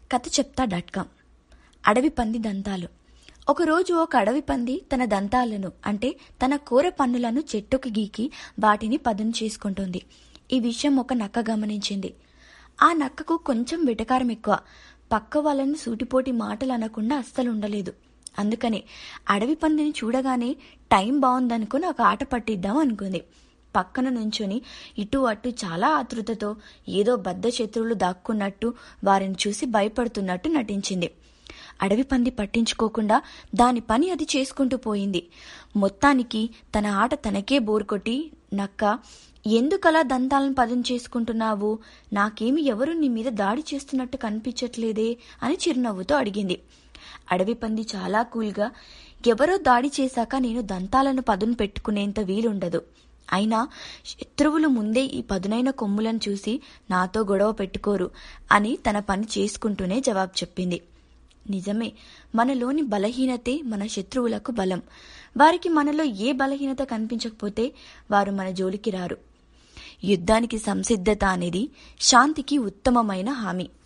కథ చెప్తా dot com అడవి పంది దంతాలు ఒకరోజు ఒక అడవి పంది తన దంతాలను అంటే తన కూర పన్నులను చెట్టుకి గీకి వాటిని పదును చేసుకుంటుంది ఈ విషయం ఒక నక్క గమనించింది ఆ నక్కకు కొంచెం వెటకారం ఎక్కువ పక్క వాళ్ళని సూటిపోటి మాటలు అనకుండా అస్సలు ఉండలేదు అందుకని అడవి పందిని చూడగానే టైం బాగుందనుకుని ఒక ఆట పట్టిద్దాం అనుకుంది పక్కన నుంచుని ఇటు అటు చాలా ఆతృతతో ఏదో బద్ద శత్రువులు దాక్కున్నట్టు వారిని చూసి భయపడుతున్నట్టు నటించింది అడవి పంది పట్టించుకోకుండా దాని పని అది చేసుకుంటూ పోయింది మొత్తానికి తన ఆట తనకే బోర్ కొట్టి నక్క ఎందుకలా దంతాలను పదం చేసుకుంటున్నావు నాకేమి ఎవరు నీ మీద దాడి చేస్తున్నట్టు కనిపించట్లేదే అని చిరునవ్వుతో అడిగింది అడవి పంది చాలా కూల్గా ఎవరో దాడి చేశాక నేను దంతాలను పదును పెట్టుకునేంత వీలుండదు అయినా శత్రువులు ముందే ఈ పదునైన కొమ్ములను చూసి నాతో గొడవ పెట్టుకోరు అని తన పని చేసుకుంటూనే జవాబు చెప్పింది నిజమే మనలోని బలహీనతే మన శత్రువులకు బలం వారికి మనలో ఏ బలహీనత కనిపించకపోతే వారు మన జోలికి రారు యుద్ధానికి సంసిద్ధత అనేది శాంతికి ఉత్తమమైన హామీ